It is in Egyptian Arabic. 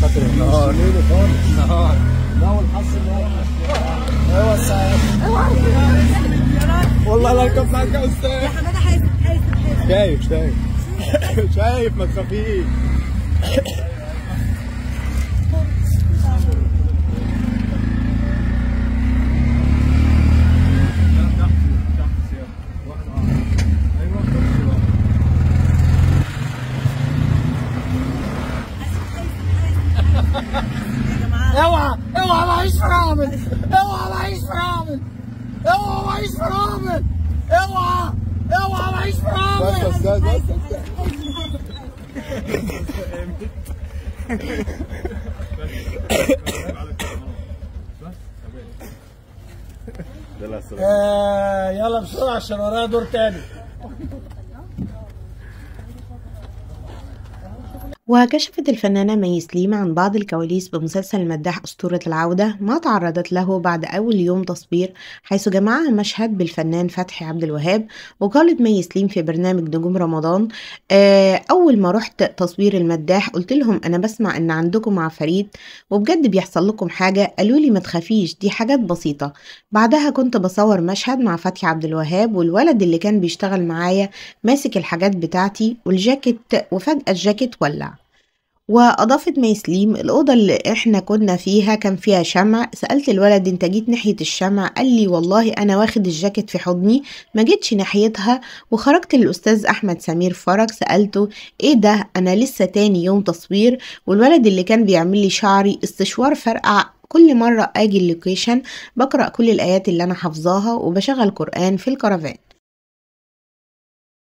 خاطر النهار ليلي خالص النهار لا والحظ ايوه الساعه والله لا اركب معاك يا استاذ حماده حاسب حاسب حاسب شايف شايف شايف ما تخافيش اوعى اوعى معيش فرامل اوعى معيش فرامل اوعى معيش فرامل اوعى اوعى معيش فرامل بس يا استاذ بس آه يلا بسرعه عشان ورايا دور تاني وكشفت الفنانة مي سليم عن بعض الكواليس بمسلسل المداح أسطورة العودة ما تعرضت له بعد أول يوم تصوير حيث جمعها مشهد بالفنان فتحي عبد الوهاب وقالت مي سليم في برنامج نجوم رمضان آه، أول ما رحت تصوير المداح قلت لهم أنا بسمع إن عندكم عفاريت وبجد بيحصل لكم حاجة قالوا لي ما تخافيش دي حاجات بسيطة بعدها كنت بصور مشهد مع فتحي عبد الوهاب والولد اللي كان بيشتغل معايا ماسك الحاجات بتاعتي والجاكيت وفجأة الجاكيت ولع وأضافت مي سليم الأوضة اللي إحنا كنا فيها كان فيها شمع سألت الولد أنت جيت ناحية الشمع قال لي والله أنا واخد الجاكيت في حضني ما جيتش ناحيتها وخرجت للأستاذ أحمد سمير فرج سألته إيه ده أنا لسه تاني يوم تصوير والولد اللي كان بيعمل لي شعري استشوار فرقع كل مرة أجي اللوكيشن بقرأ كل الآيات اللي أنا حافظاها وبشغل قرآن في الكرفان